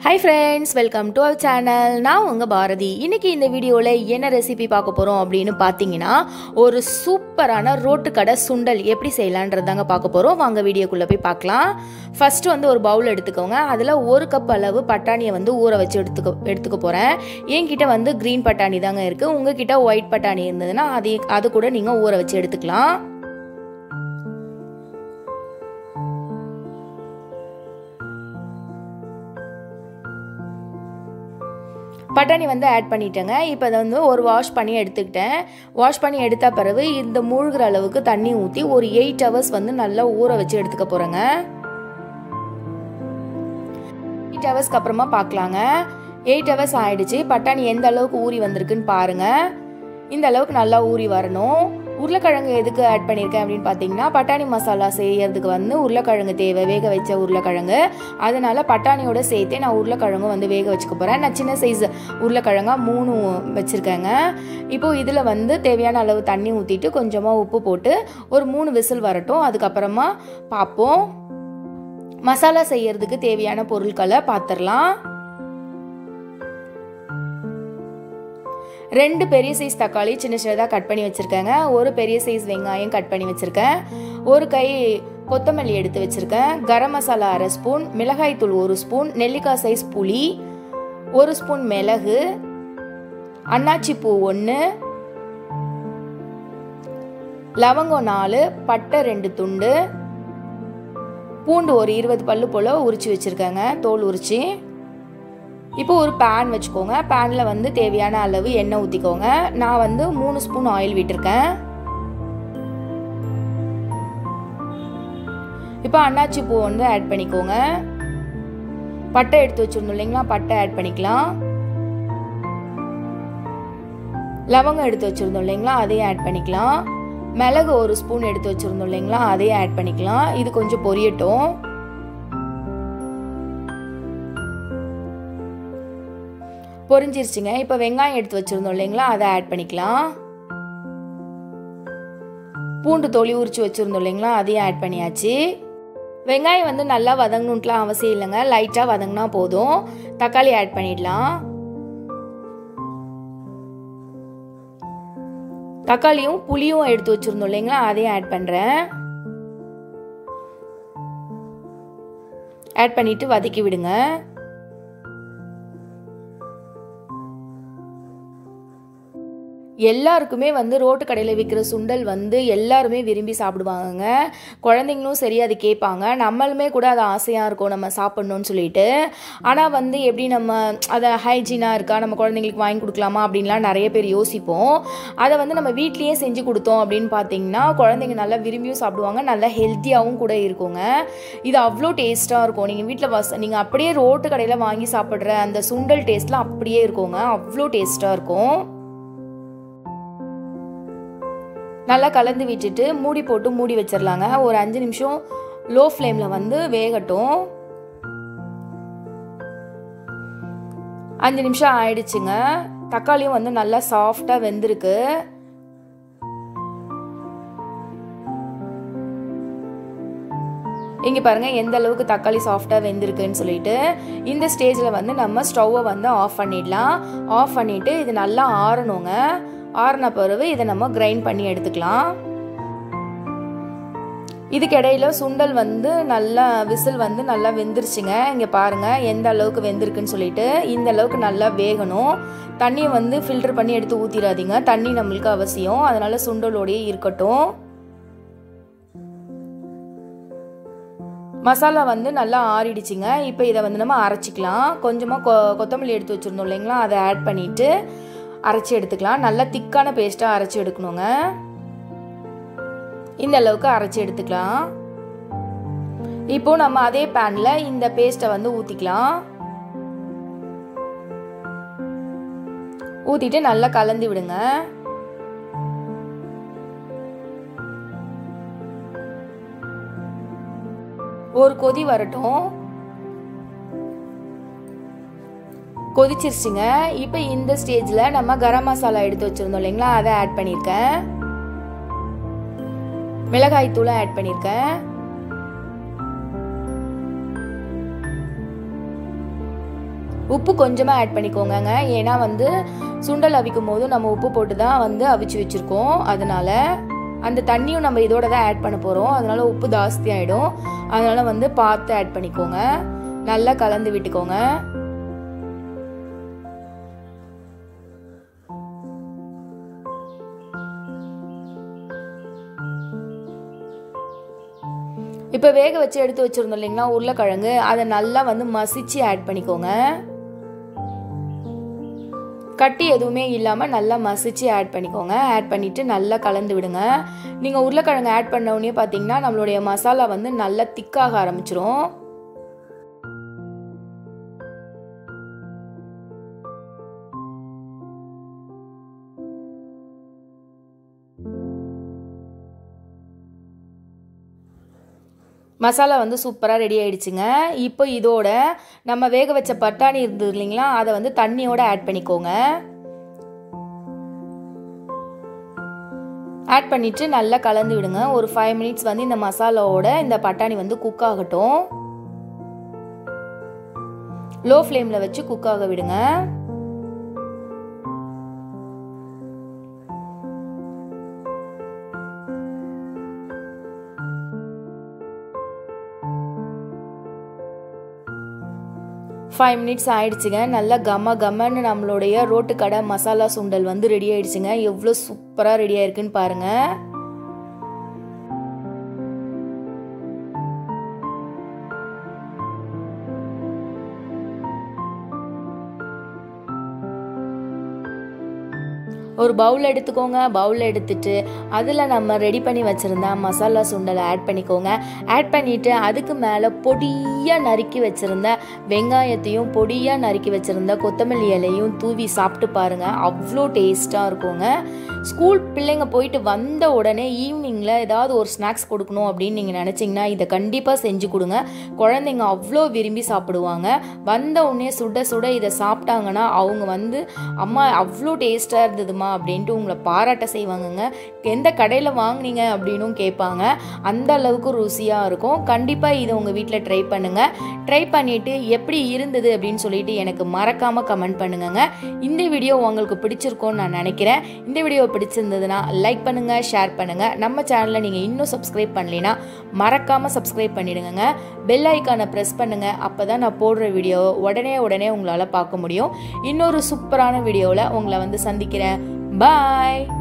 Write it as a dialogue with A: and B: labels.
A: high friends welcome to our channel நான் உங்கள் பாரதி இன்னைக்கு இந்த வீடியோவில் என்ன ரெசிபி பார்க்க போகிறோம் அப்படின்னு பார்த்தீங்கன்னா ஒரு சூப்பரான ரோட்டு கடை சுண்டல் எப்படி செய்யலான்றதாங்க பார்க்க போகிறோம் வாங்க வீடியோக்குள்ளே போய் பார்க்கலாம் ஃபஸ்ட்டு வந்து ஒரு பவுல் எடுத்துக்கோங்க அதில் ஒரு கப் அளவு பட்டாணியை வந்து ஊற வச்சு எடுத்துக்க எடுத்துக்க போகிறேன் என்கிட்ட வந்து க்ரீன் பட்டாணி தாங்க இருக்குது உங்ககிட்ட ஒயிட் பட்டாணி இருந்ததுன்னா அது அது கூட நீங்கள் ஊற வச்சு எடுத்துக்கலாம் பட்டாணி வந்து ஆட் பண்ணிட்டேங்க இப்போ அதை வந்து ஒரு வாஷ் பண்ணி எடுத்துக்கிட்டேன் வாஷ் பண்ணி எடுத்த பிறகு இந்த மூழ்கிற அளவுக்கு தண்ணி ஊற்றி ஒரு எயிட் ஹவர்ஸ் வந்து நல்லா ஊற வச்சு எடுத்துக்க போகிறேங்க எயிட் ஹவர்ஸ்க்கு அப்புறமா பார்க்கலாங்க எயிட் ஹவர்ஸ் ஆயிடுச்சு பட்டாணி எந்த அளவுக்கு ஊறி வந்திருக்குன்னு பாருங்கள் இந்த அளவுக்கு நல்லா ஊறி வரணும் உருளைக்கிழங்கு எதுக்கு ஆட் பண்ணியிருக்கேன் அப்படின்னு பார்த்தீங்கன்னா பட்டாணி மசாலா செய்யறதுக்கு வந்து உருளைக்கிழங்கு தேவை வேக வச்ச உருளைக்கிழங்கு அதனால பட்டாணியோட சேர்த்தே நான் உருளைக்கிழங்கும் வந்து வேக வச்சுக்க போகிறேன் நான் சின்ன சைஸ் உருளைக்கிழங்கா மூணு வச்சுருக்கேங்க இப்போது இதில் வந்து தேவையான அளவு தண்ணி ஊற்றிட்டு கொஞ்சமாக உப்பு போட்டு ஒரு மூணு விசில் வரட்டும் அதுக்கப்புறமா பார்ப்போம் மசாலா செய்யறதுக்கு தேவையான பொருட்களை பார்த்துடலாம் ரெண்டு பெரிய சைஸ் தக்காளி சின்ன சின்னதாக கட் பண்ணி வச்சுருக்கேங்க ஒரு பெரிய சைஸ் வெங்காயம் கட் பண்ணி வச்சுருக்கேன் ஒரு கை கொத்தமல்லி எடுத்து வச்சுருக்கேன் கரம் மசாலா அரை ஸ்பூன் மிளகாய்த்தூள் ஒரு ஸ்பூன் நெல்லிக்காய் சைஸ் புளி ஒரு ஸ்பூன் மிளகு அன்னாச்சி பூ ஒன்று லவங்கம் நாலு பட்டை ரெண்டு துண்டு பூண்டு ஒரு இருபது பல்லு போல் உரிச்சு வச்சுருக்கேங்க தோல் உரிச்சு இப்போ ஒரு பேன் வச்சுக்கோங்க பேனில் வந்து தேவையான அளவு எண்ணெய் ஊற்றிக்கோங்க நான் வந்து மூணு ஸ்பூன் ஆயில் விட்டுருக்கேன் இப்போ அன்னாச்சி பூ வந்து ஆட் பண்ணிக்கோங்க பட்டை எடுத்து வச்சுருந்தோம் இல்லைங்களா பட்டை ஆட் பண்ணிக்கலாம் லவங்கம் எடுத்து வச்சுருந்தோம் இல்லைங்களா அதையும் ஆட் பண்ணிக்கலாம் மிளகு ஒரு ஸ்பூன் எடுத்து வச்சுருந்தோம் இல்லைங்களா அதையும் ஆட் பண்ணிக்கலாம் இது கொஞ்சம் பொரியட்டும் பொரிஞ்சிருச்சுங்க இப்போ வெங்காயம் எடுத்து வச்சுருந்தோம் இல்லைங்களா அதை ஆட் பண்ணிக்கலாம் பூண்டு தொளி உரிச்சு வச்சுருந்தோம் இல்லைங்களா அதையும் ஆட் பண்ணியாச்சு வெங்காயம் வந்து நல்லா வதங்கணுன்ட்டுலாம் அவசியம் இல்லைங்க லைட்டாக வதங்கினா போதும் தக்காளி ஆட் பண்ணிடலாம் தக்காளியும் புளியும் எடுத்து வச்சுருந்தோம் இல்லைங்களா அதையும் ஆட் பண்ணுறேன் ஆட் பண்ணிவிட்டு வதக்கி விடுங்க எல்லாருக்குமே வந்து ரோட்டு கடையில் விற்கிற சுண்டல் வந்து எல்லாருமே விரும்பி சாப்பிடுவாங்கங்க குழந்தைங்களும் சரி அது கேட்பாங்க நம்மளுமே கூட அது ஆசையாக இருக்கும் நம்ம சாப்பிட்ணுன்னு சொல்லிட்டு ஆனால் வந்து எப்படி நம்ம அதை ஹைஜீனாக இருக்கா நம்ம குழந்தைங்களுக்கு வாங்கி கொடுக்கலாமா அப்படின்லாம் நிறைய பேர் யோசிப்போம் அதை வந்து நம்ம வீட்லேயே செஞ்சு கொடுத்தோம் அப்படின்னு பார்த்தீங்கன்னா குழந்தைங்க நல்லா விரும்பியும் சாப்பிடுவாங்க நல்லா ஹெல்த்தியாகவும் கூட இருக்குங்க இது அவ்வளோ டேஸ்ட்டாக இருக்கும் நீங்கள் வீட்டில் வச நீங்கள் அப்படியே ரோட்டு கடையில் வாங்கி சாப்பிட்ற அந்த சுண்டல் டேஸ்ட்லாம் அப்படியே இருக்குங்க அவ்வளோ டேஸ்ட்டாக இருக்கும் நல்லா கலந்து விட்டுட்டு மூடி போட்டு மூடி வச்சிடலாங்க ஒரு அஞ்சு நிமிஷம் லோ ஃப்ளேமில் வந்து வேகட்டும் அஞ்சு நிமிஷம் ஆயிடுச்சுங்க தக்காளியும் வந்து நல்லா சாஃப்டாக வெந்திருக்கு இங்கே பாருங்கள் எந்த அளவுக்கு தக்காளி சாஃப்டாக வெந்திருக்குன்னு சொல்லிட்டு இந்த ஸ்டேஜில் வந்து நம்ம ஸ்டவ்வை வந்து ஆஃப் பண்ணிடலாம் ஆஃப் பண்ணிவிட்டு இது நல்லா ஆறணுங்க ஆறின பிறகு இதை நம்ம கிரைண்ட் பண்ணி எடுத்துக்கலாம் இதுக்கு இடையில சுண்டல் வந்து நல்லா விசில் வந்து நல்லா வெந்துருச்சுங்க இங்கே பாருங்கள் எந்த அளவுக்கு வெந்திருக்குன்னு சொல்லிட்டு இந்த அளவுக்கு நல்லா வேகணும் தண்ணியை வந்து ஃபில்டர் பண்ணி எடுத்து ஊற்றிடாதீங்க தண்ணி நம்மளுக்கு அவசியம் அதனால் சுண்டலோடையே இருக்கட்டும் மசாலா வந்து நல்லா ஆறிடுச்சுங்க இப்போ இதை வந்து நம்ம அரைச்சிக்கலாம் கொஞ்சமாக கொ கொத்தமல்லி எடுத்து வச்சுருந்தோம் இல்லைங்களா அதை ஆட் பண்ணிவிட்டு அரைச்சி எடுத்துக்கலாம் நல்லா திக்கான பேஸ்ட்டாக அரைச்சி எடுக்கணுங்க இந்த அளவுக்கு அரைச்சி எடுத்துக்கலாம் இப்போ நம்ம அதே பேனில் இந்த பேஸ்ட்டை வந்து ஊற்றிக்கலாம் ஊற்றிட்டு நல்லா கலந்து விடுங்க ஒரு கொதி வரட்டும் கொதிச்சிருச்சுங்க இப்போ இந்த ஸ்டேஜில் நம்ம கரம் மசாலா எடுத்து வச்சுருந்தோம் இல்லைங்களா அதை ஆட் பண்ணியிருக்கேன் மிளகாய் தூளை ஆட் பண்ணியிருக்கேன் உப்பு கொஞ்சமாக ஆட் பண்ணிக்கோங்கங்க ஏன்னா வந்து சுண்டல் அவிக்கும் போது நம்ம உப்பு போட்டு தான் வந்து அவிச்சு வச்சுருக்கோம் அதனால அந்த தண்ணியும் நம்ம இதோட தான் ஆட் பண்ண போகிறோம் அதனால உப்பு ஜாஸ்தி ஆகிடும் அதனால வந்து பார்த்து ஆட் பண்ணிக்கோங்க நல்லா கலந்து விட்டுக்கோங்க இப்போ வேக வச்சு எடுத்து வச்சுருந்தோம் இல்லைங்களா உருளைக்கிழங்கு அதை நல்லா வந்து மசிச்சு ஆட் பண்ணிக்கோங்க கட்டி எதுவுமே இல்லாமல் நல்லா மசிச்சு ஆட் பண்ணிக்கோங்க ஆட் பண்ணிவிட்டு நல்லா கலந்து விடுங்க நீங்கள் உருளைக்கிழங்கு ஆட் பண்ண உடனே பார்த்தீங்கன்னா நம்மளுடைய மசாலா வந்து நல்லா திக்காக ஆரம்பிச்சிரும் மசாலா வந்து சூப்பராக ரெடி ஆயிடுச்சுங்க இப்போ இதோட நம்ம வேக வச்ச பட்டாணி இருந்தது இல்லைங்களா அதை வந்து தண்ணியோட ஆட் பண்ணிக்கோங்க ஆட் பண்ணிவிட்டு நல்லா கலந்து விடுங்க ஒரு ஃபைவ் மினிட்ஸ் வந்து இந்த மசாலாவோட இந்த பட்டாணி வந்து குக் ஆகட்டும் லோ ஃப்ளேமில் வச்சு குக் ஆக விடுங்க ஃபைவ் மினிட்ஸ் ஆயிடுச்சுங்க நல்லா கம கமன்னு நம்மளுடைய ரோட்டு கடை மசாலா சுண்டல் வந்து ரெடி ஆயிடுச்சுங்க எவ்வளோ சூப்பராக ரெடி ஆயிருக்குன்னு பாருங்கள் ஒரு பவுல் எடுத்துக்கோங்க பவுல் எடுத்துட்டு அதில் நம்ம ரெடி பண்ணி வச்சுருந்த மசாலா சுண்டலை ஆட் பண்ணிக்கோங்க ஆட் பண்ணிவிட்டு அதுக்கு மேலே பொடியாக நறுக்கி வச்சுருந்த வெங்காயத்தையும் பொடியாக நறுக்கி வச்சுருந்த கொத்தமல்லி இலையும் தூவி சாப்பிட்டு பாருங்கள் அவ்வளோ டேஸ்ட்டாக இருக்குங்க ஸ்கூல் பிள்ளைங்க போயிட்டு வந்த உடனே ஈவினிங்கில் ஏதாவது ஒரு ஸ்நாக்ஸ் கொடுக்கணும் அப்படின்னு நீங்கள் நினச்சிங்கன்னா இதை கண்டிப்பாக செஞ்சு கொடுங்க குழந்தைங்க அவ்வளோ விரும்பி சாப்பிடுவாங்க வந்த உடனே சுட சுட இதை சாப்பிட்டாங்கன்னா அவங்க வந்து அம்மா அவ்வளோ டேஸ்ட்டாக இருந்ததுமா அப்படின்ட்டு உங்களை பாராட்ட செய்வாங்கங்க எந்த கடையில் வாங்குனீங்க அப்படின்னும் கேட்பாங்க அந்த அளவுக்கு ருசியாக இருக்கும் கண்டிப்பாக இதை உங்கள் வீட்டில் ட்ரை பண்ணுங்கள் ட்ரை பண்ணிவிட்டு எப்படி இருந்தது அப்படின்னு சொல்லிட்டு எனக்கு மறக்காமல் கமெண்ட் பண்ணுங்கங்க இந்த வீடியோ உங்களுக்கு பிடிச்சிருக்கோன்னு நான் நினைக்கிறேன் இந்த வீடியோ பிடிச்சிருந்ததுன்னா லைக் பண்ணுங்கள் ஷேர் பண்ணுங்கள் நம்ம சேனலை நீங்கள் இன்னும் சப்ஸ்கிரைப் பண்ணலைன்னா மறக்காமல் சப்ஸ்கிரைப் பண்ணிடுங்க பெல் ஐக்கானை ப்ரெஸ் பண்ணுங்கள் அப்போ தான் நான் போடுற வீடியோ உடனே உடனே உங்களால் பார்க்க முடியும் இன்னொரு சூப்பரான வீடியோவில் உங்களை வந்து சந்திக்கிறேன் பாய்